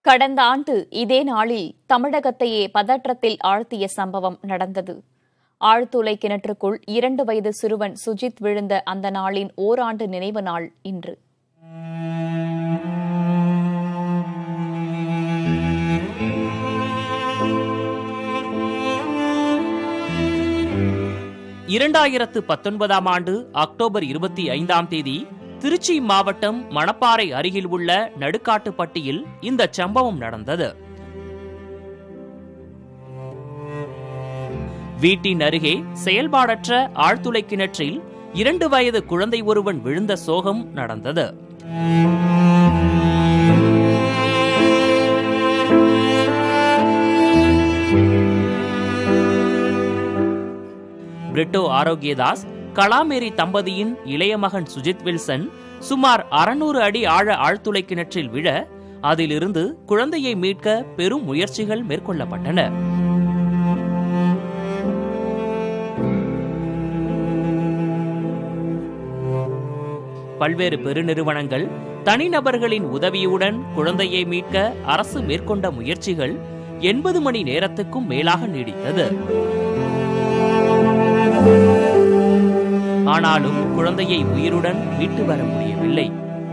கடந்த ஆண்டு இதே நாளில் தமிழகத்தையே பதற்றத்தில் ஆழ்த்திய சம்பவம் நடந்தது ஆழ்துளை கிணற்றுக்குள் இரண்டு வயது சிறுவன் சுஜித் விழுந்த அந்த நாளின் ஓராண்டு நினைவு நாள் இன்று இரண்டாயிரத்து பத்தொன்பதாம் ஆண்டு அக்டோபர் இருபத்தி ஐந்தாம் தேதி திருச்சி மாவட்டம் மணப்பாறை அருகில் உள்ள நடுக்காட்டுப்பட்டியில் இந்த சம்பவம் நடந்தது வீட்டின் அருகே செயல்பாடற்ற ஆழ்துளை கிணற்றில் இரண்டு வயது குழந்தை ஒருவன் விழுந்த சோகம் நடந்தது பிரிட்டோ ஆரோக்கியதாஸ் கலாமேரி தம்பதியின் இளைய மகன் சுஜித் வில்சன் சுமார் அறுநூறு அடி ஆழ ஆழ்துளை கிணற்றில் விழ அதிலிருந்து குழந்தையை மீட்க பெரும் முயற்சிகள் மேற்கொள்ளப்பட்டன பல்வேறு பெருநிறுவனங்கள் தனிநபர்களின் உதவியுடன் குழந்தையை மீட்க அரசு மேற்கொண்ட முயற்சிகள் எண்பது மணி நேரத்துக்கும் மேலாக நீடித்தது ஆனாலும் குழந்தையை உயிருடன் மீட்டு வர முடியவில்லை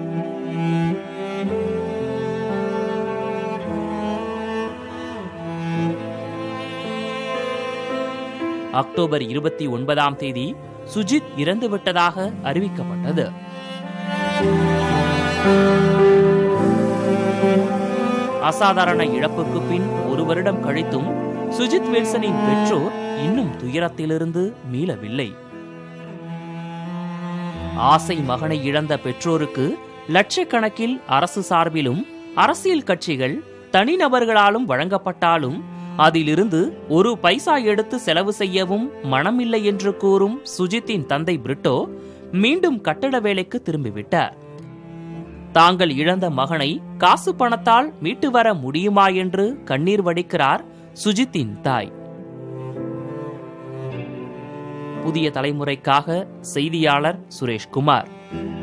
அக்டோபர் இருபத்தி ஒன்பதாம் தேதி சுஜித் இறந்துவிட்டதாக அறிவிக்கப்பட்டது அசாதாரண இழப்புக்கு பின் ஒரு வருடம் கழித்தும் சுஜித் வில்சனின் பெற்றோர் இன்னும் துயரத்திலிருந்து மீளவில்லை ஆசை மகனை இழந்த பெற்றோருக்கு லட்சக்கணக்கில் அரசு சார்பிலும் அரசியல் கட்சிகள் தனிநபர்களாலும் வழங்கப்பட்டாலும் அதிலிருந்து ஒரு பைசா எடுத்து செலவு செய்யவும் மனமில்லை என்று கூறும் சுஜித்தின் தந்தை பிரிட்டோ மீண்டும் கட்டட வேலைக்கு திரும்பிவிட்டார் தாங்கள் இழந்த மகனை காசு பணத்தால் மீட்டு வர முடியுமா என்று கண்ணீர் வடிக்கிறார் சுஜித்தின் தாய் புதிய தலைமுறைக்காக செய்தியாளர் சுரேஷ்குமார்